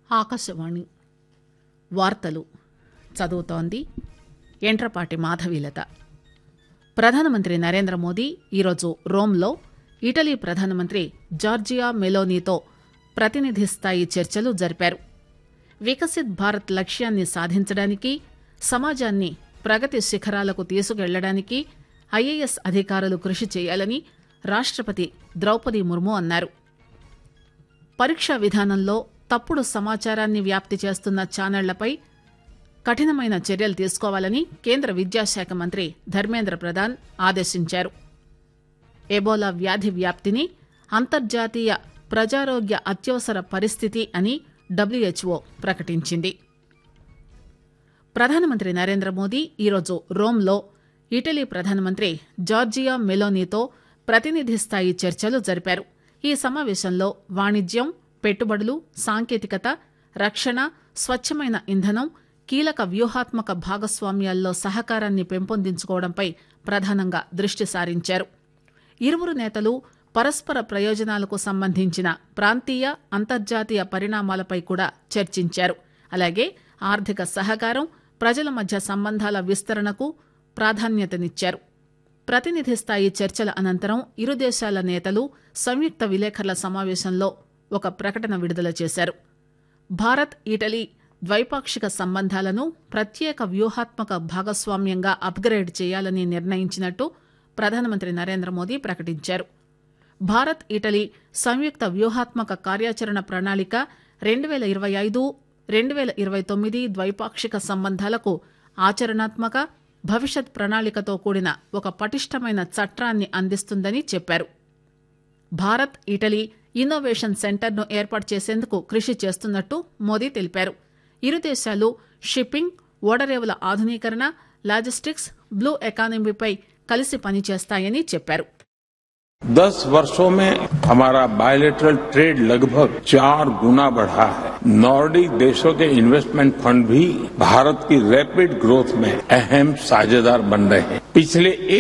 ఆకాశవాణి వార్తలు చదువుతోంది ఎంట్రపాటి మాధవీలత ప్రధానమంత్రి నరేంద్ర మోదీ ఈరోజు రోమ్లో ఇటలీ ప్రధానమంత్రి జార్జియా మెలోనీతో ప్రతినిధి స్థాయి చర్చలు జరిపారు వికసిత్ భారత్ లక్ష్యాన్ని సాధించడానికి సమాజాన్ని ప్రగతి శిఖరాలకు తీసుకెళ్లడానికి ఐఏఎస్ అధికారులు కృషి చేయాలని రాష్టపతి ద్రౌపది ముర్ము అన్నారు పరీక్షా విధానంలో తప్పుడు సమాచారాన్ని వ్యాప్తి చేస్తున్న ఛానళ్లపై కఠినమైన చర్యలు తీసుకోవాలని కేంద్ర విద్యాశాఖ మంత్రి ధర్మేంద్ర ప్రధాన్ ఆదేశించారు ఎబోలా వ్యాధి వ్యాప్తిని అంతర్జాతీయ ప్రజారోగ్య అత్యవసర పరిస్థితి అని డబ్ల్యూహెచ్ఓ ప్రకటించింది ప్రధానమంత్రి నరేంద్ర మోదీ ఈరోజు రోమ్లో ఇటలీ ప్రధానమంత్రి జార్జియా మెలోనీతో ప్రతినిధి స్థాయి చర్చలు జరిపారు ఈ సమావేశంలో వాణిజ్యం పెట్టుబడులు సాంకేతికత రక్షణ స్వచ్చమైన ఇంధనం కీలక వ్యూహాత్మక భాగస్వామ్యాల్లో సహకారాన్ని పెంపొందించుకోవడంపై ప్రధానంగా దృష్టి సారించారు ఇరువురు నేతలు పరస్పర ప్రయోజనాలకు సంబంధించిన ప్రాంతీయ అంతర్జాతీయ పరిణామాలపై కూడా చర్చించారు అలాగే ఆర్థిక సహకారం ప్రజల మధ్య సంబంధాల విస్తరణకు ప్రాధాన్యతనిచ్చారు ప్రతినిధి స్థాయి చర్చల అనంతరం ఇరు దేశాల నేతలు సంయుక్త విలేకరుల సమావేశంలో ఒక ప్రకటన విడుదల చేశారు భారత్ ఇటలీ ద్వైపాక్షిక సంబంధాలను ప్రత్యేక వ్యూహాత్మక భాగస్వామ్యంగా అప్గ్రేడ్ చేయాలని నిర్ణయించినట్టు ప్రధానమంత్రి నరేంద్ర మోదీ ప్రకటించారు భారత్ ఇటలీ సంయుక్త వ్యూహాత్మక కార్యాచరణ ప్రణాళిక రెండు పేల ఇరవై ఐదు రెండు పేల ఇరవై తొమ్మిది ద్వైపాక్షిక సంబంధాలకు ఆచరణాత్మక భవిష్యత్ ప్రణాళికతో కూడిన ఒక పటిష్టమైన చట్టాన్ని అందిస్తుందని చెప్పారు భారత్ ఇటలీ ఇన్నోవేషన్ సెంటర్ను ఏర్పాటు చేసేందుకు కృషి చేస్తున్నట్టు మోదీ తెలిపారు ఇరు దేశాలు షిప్పింగ్ ఓడరేవుల ఆధునీకరణ లాజిస్టిక్స్ బ్లూ ఎకానమీపై కలిసి పనిచేస్తాయని చెప్పారు दस वर्षों में हमारा बायोलेटरल ट्रेड लगभग चार गुना बढ़ा है नॉर्डिक देशों के इन्वेस्टमेंट फंड भी भारत की रैपिड ग्रोथ में अहम साझेदार बन रहे हैं पिछले एक